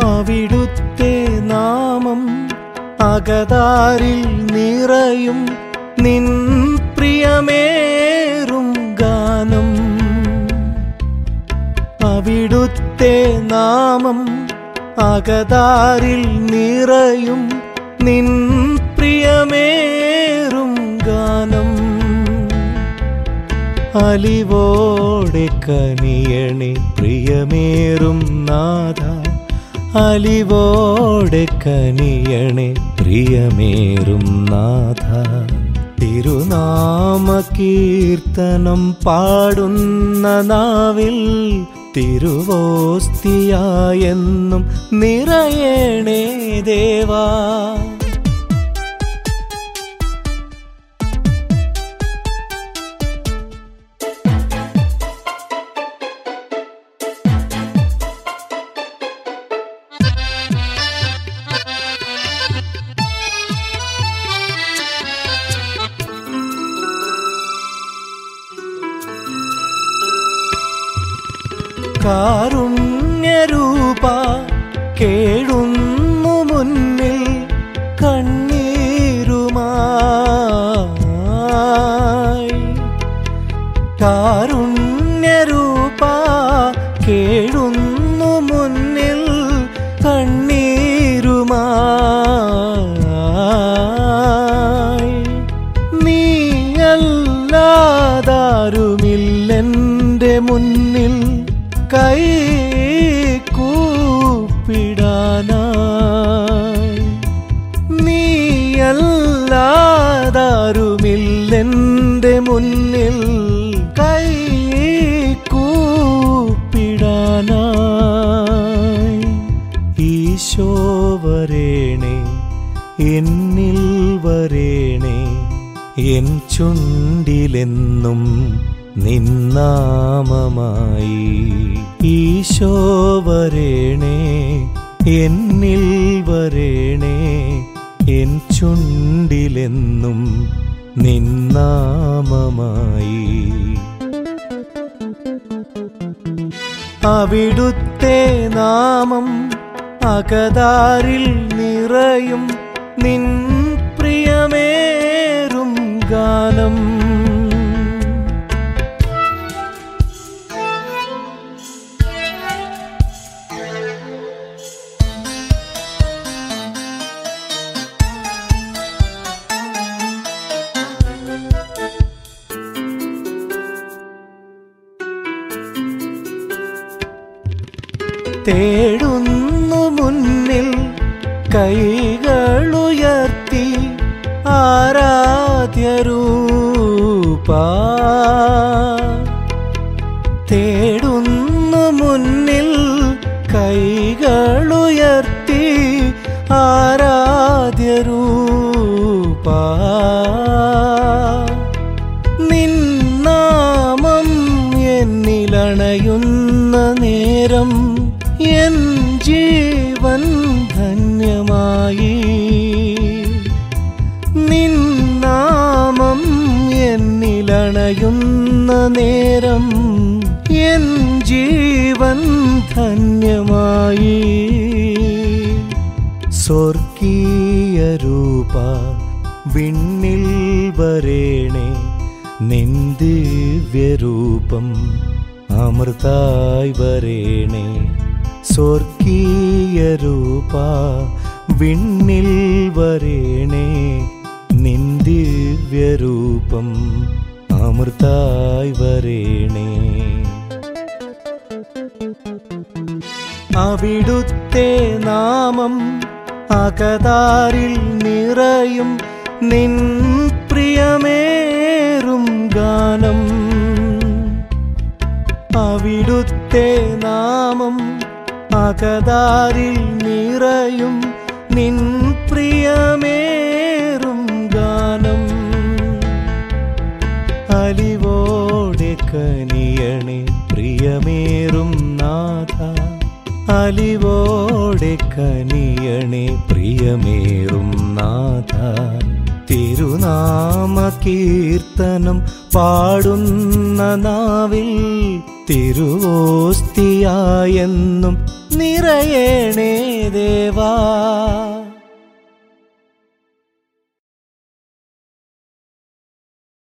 അവിടുത്തെ നാമം അകതാരിൽ നിറയും നിൻ പ്രിയമേറും ഗാനം അവിടുത്തെ നാമം അകതാരിൽ നിറയും നിൻ പ്രിയമേറും ഗാനം അലിവോടെ കനിയണി പ്രിയമേറും നാഥ അലിവോടെ കനിയണി പ്രിയമേറും നാഥ തിരുനാമ കീർത്തനം പാടുന്ന നാവിൽ തിരുവോസ്തിയായെന്നും നിറയണേ ദേവാ കാരുണ്യരൂപ കേഴുന്നു മുന്നിൽ കണ്ണീരുമായി കാരുണ്യരൂപ കേഴുന്നു മുന്നിൽ കണ്ണീരുമായി നീയല്ലാതാരുമില്ലെന്റെ മുന്നിൽ കൈ കൂപ്പിടാനായി നീയല്ലാതാരുമില്ലെന്റെ മുന്നിൽ കൈ കൂപ്പിടാനായി ഈശോ വരേണേ എന്നിൽ വരേണേ എൻ ചുണ്ടിലെന്നും നിന്നാമമായി ഈശോ വരേണേ എന്നിൽ വരേണേ എൻ ചുണ്ടിലെന്നും നിന്നാമമായി അവിടുത്തെ നാമം അകതാരിൽ നിറയും നിൻ പ്രിയമേറും ഗാനം തേടുന്നു മുന്നിൽ കൈകളുയർത്തി ആരാധ്യരൂപ തേടുന്നു മുന്നിൽ കൈകളുയർത്തി ആരാധ്യരൂപ നിന്നാമം എന്നിലണയുന്ന നേരം എൻ ജീവൻ ധന്യമായി നിന്നാമം എന്നിലണയുന്ന നേരം എൻ ജീവൻ ധന്യമായി സ്വർഗീയ രൂപ വിണ്ണിൽ വരേണേ നിന്ദിവ്യരൂപം അമൃതായി വരേണേ സ്വർഗീയ രൂപ വിണ്ണിൽ വരേണേ നിന്ദിവ്യരൂപം അമൃതായി വരേണേ അവിടുത്തെ നാമം അകതാരിൽ നിറയും നിൻ പ്രിയമേറും ഗാനം അവിടുത്തെ നാമം അകതാരിൽ നിറയും നിൻ പ്രിയമേറും ഗാനം അലിവോടെ കനിയണേ പ്രിയമേറും നാഥ അലിവോടെ കനിയണേ പ്രിയമേറും നാഥ തിരുനാമ കീർത്തനം പാടുന്ന നാവിൽ തിരുവോസ്തിയായെന്നും നിറയണേ ദേവാ